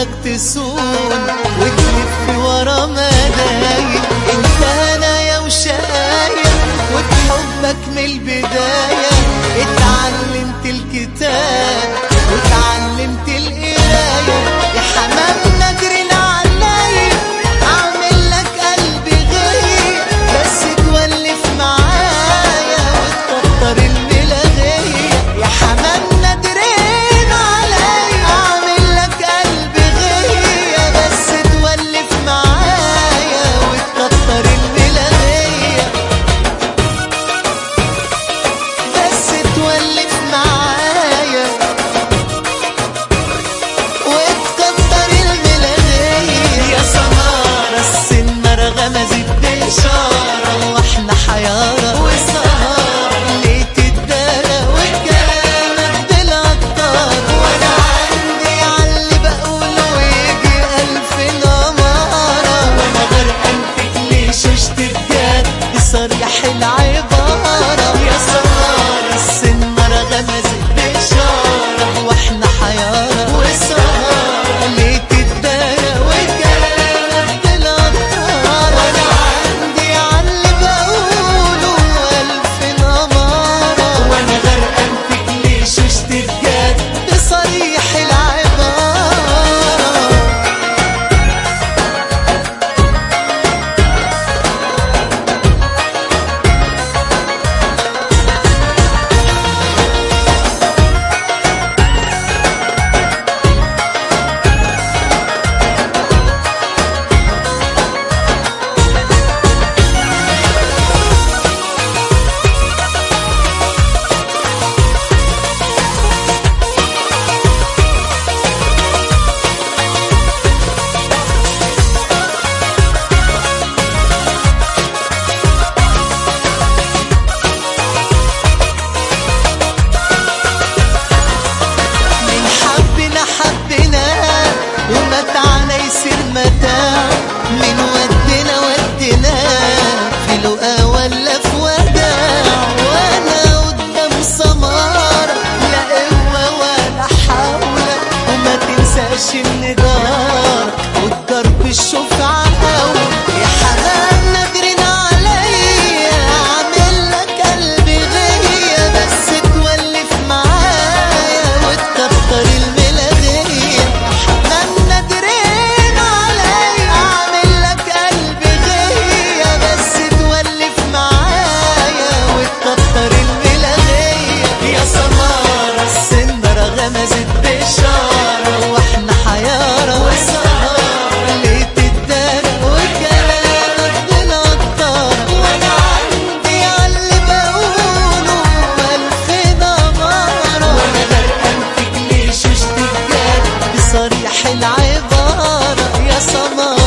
عيونك تسون وتلف ورا ملايين انت هنايا وشقايا وبحبك من البداية اتعلمت الكتاب واتعلمت القراية يا حمام نادرين عليا اعمل لك قلبي غير بس تولف معايا وتكتر الملاغية يا حمام نادرين عليا اعمل لك قلبي غير بس تولف معايا وتكتر الملاغية بس تولف معايا وتكتر الملاغية يا سمارة السنارة غمزت بإشارة واحنا حيارة وسهارة ليه تتدارى وكلامك بالعطار وانا عندي عاللي بقوله يجي ألف نمارة وانا غرقان فيك ليه ششت بجد صريح العبارة يا سمارة السنارة غمزت بإشارة واحنا حيارة وسهارة ليه تتدارى وكلامك بالعطار وانا عندي عاللي بقوله ألف نمارة وانا غرقان فيك ليه ششت بجد بصريح العبارة من حبنا حبنا ومتعنا يصير متاع من ودنا ودنا في لقا ولا في وداع وانا قدام سمارة لا قوة ولا حول وما تنساش ان دارك والضرب الشفعة يا حمام نادرين عليا اعمل لك قلبي غية بس تولف معايا وتكتر الملاغية يا حمام نادرين عليا اعمل لك قلبي غية بس تولف معايا وتكتر الملاغية يا سمارة السندرة غمزت بإشارة واحنا حيارة وسهارة ليه تتدارى وكلامك بالعطارة وانا عندي عاللي بقوله ألف دمارة وانا غرقان فيك ليه ششت بجد بصريح العبارة يا سمارة